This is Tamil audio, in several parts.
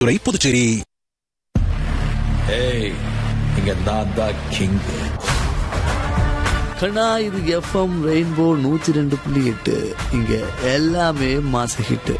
துறை புதுச்சேரி ஏய் இங்க நான் தான் கிங் கண்ணா இது எஃப்எம் ரெயின்போ நூத்தி ரெண்டு புள்ளி எட்டு இங்க எல்லாமே மாச ஹிட்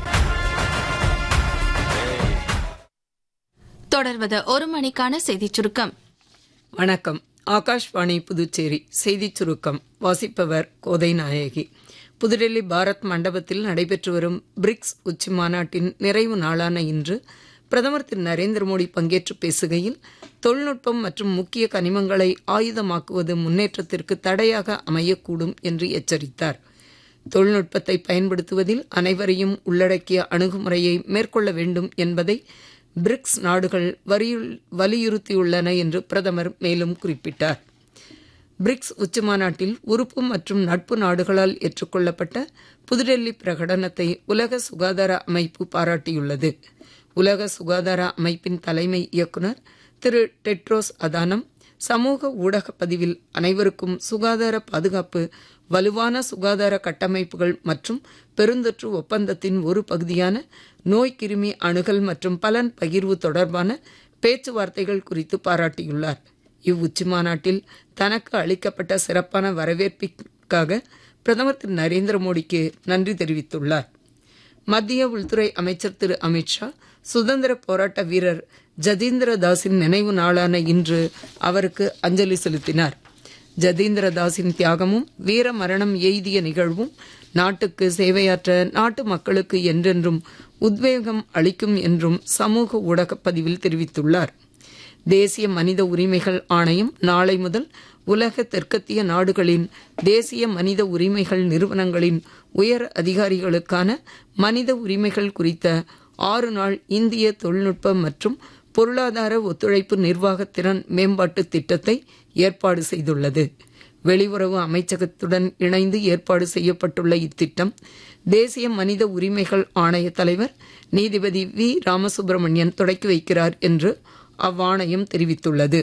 தொடர்வது ஒரு மணிக்கான செய்திச் சுருக்கம் வணக்கம் ஆகாஷ்வாணி புதுச்சேரி செய்திச் சுருக்கம் வாசிப்பவர் கோதை நாயகி புதுடெல்லி பாரத் மண்டபத்தில் நடைபெற்று வரும் பிரிக்ஸ் உச்சி மாநாட்டின் நிறைவு நாளான இன்று பிரதமர் திரு நரேந்திர மோடி பங்கேற்று பேசுகையில் தொழில்நுட்பம் மற்றும் முக்கிய கனிமங்களை ஆயுதமாக்குவது முன்னேற்றத்திற்கு தடையாக அமையக்கூடும் என்று எச்சரித்தார் தொழில்நுட்பத்தை பயன்படுத்துவதில் அனைவரையும் உள்ளடக்கிய அணுகுமுறையை மேற்கொள்ள வேண்டும் என்பதை பிரிக்ஸ் நாடுகள் வரியுள்- வலியுறுத்தியுள்ளன என்று பிரதமர் மேலும் குறிப்பிட்டார் பிரிக்ஸ் உச்சிமாநாட்டில் உறுப்பு மற்றும் நட்பு நாடுகளால் ஏற்றுக்கொள்ளப்பட்ட புதுடெல்லி பிரகடனத்தை உலக சுகாதார அமைப்பு பாராட்டியுள்ளது உலக சுகாதார அமைப்பின் தலைமை இயக்குனர் திரு டெட்ரோஸ் அதானம் சமூக ஊடக பதிவில் அனைவருக்கும் சுகாதார பாதுகாப்பு வலுவான சுகாதார கட்டமைப்புகள் மற்றும் பெருந்தொற்று ஒப்பந்தத்தின் ஒரு பகுதியான நோய் கிருமி அணுகல் மற்றும் பலன் பகிர்வு தொடர்பான பேச்சுவார்த்தைகள் குறித்து பாராட்டியுள்ளார் இவ்வுச்சி மாநாட்டில் தனக்கு அளிக்கப்பட்ட சிறப்பான வரவேற்பிற்காக பிரதமர் திரு நரேந்திர மோடிக்கு நன்றி தெரிவித்துள்ளார் மத்திய உள்துறை அமைச்சர் திரு அமித்ஷா சுதந்திர போராட்ட வீரர் ஜதீந்திர தாஸின் நினைவு நாளான இன்று அவருக்கு அஞ்சலி செலுத்தினார் ஜதீந்திர தாஸின் தியாகமும் வீர மரணம் எய்திய நிகழ்வும் நாட்டுக்கு சேவையாற்ற நாட்டு மக்களுக்கு என்றென்றும் உத்வேகம் அளிக்கும் என்றும் சமூக ஊடகப் பதிவில் தெரிவித்துள்ளார் தேசிய மனித உரிமைகள் ஆணையம் நாளை முதல் உலக தெற்கத்திய நாடுகளின் தேசிய மனித உரிமைகள் நிறுவனங்களின் உயர் அதிகாரிகளுக்கான மனித உரிமைகள் குறித்த ஆறு நாள் இந்திய தொழில்நுட்ப மற்றும் பொருளாதார ஒத்துழைப்பு நிர்வாக திறன் மேம்பாட்டு திட்டத்தை ஏற்பாடு செய்துள்ளது வெளியுறவு அமைச்சகத்துடன் இணைந்து ஏற்பாடு செய்யப்பட்டுள்ள இத்திட்டம் தேசிய மனித உரிமைகள் ஆணைய தலைவர் நீதிபதி வி ராமசுப்பிரமணியன் தொடக்கி வைக்கிறார் என்று அவ்வாணையம் தெரிவித்துள்ளது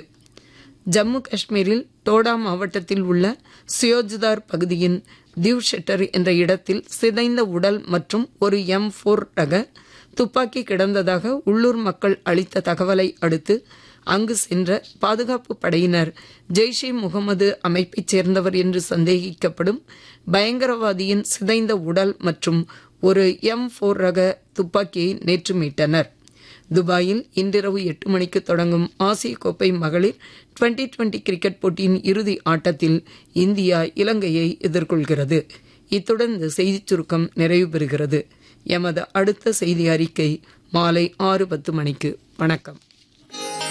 ஜம்மு காஷ்மீரில் டோடா மாவட்டத்தில் உள்ள சியோஜ்தார் பகுதியின் திவ் ஷெட்டர் என்ற இடத்தில் சிதைந்த உடல் மற்றும் ஒரு எம் ஃபோர் ரக துப்பாக்கி கிடந்ததாக உள்ளூர் மக்கள் அளித்த தகவலை அடுத்து அங்கு சென்ற பாதுகாப்பு படையினர் ஜெய்ஷ் இ முகமது அமைப்பைச் சேர்ந்தவர் என்று சந்தேகிக்கப்படும் பயங்கரவாதியின் சிதைந்த உடல் மற்றும் ஒரு எம் ஃபோர் ரக துப்பாக்கியை நேற்று மீட்டனர் துபாயில் இன்றிரவு எட்டு மணிக்கு தொடங்கும் ஆசிய கோப்பை மகளிர் டுவெண்டி டுவெண்டி கிரிக்கெட் போட்டியின் இறுதி ஆட்டத்தில் இந்தியா இலங்கையை எதிர்கொள்கிறது இத்துடன் இந்த செய்திச் சுருக்கம் நிறைவு பெறுகிறது எமது அடுத்த செய்தி அறிக்கை மாலை ஆறு பத்து மணிக்கு வணக்கம்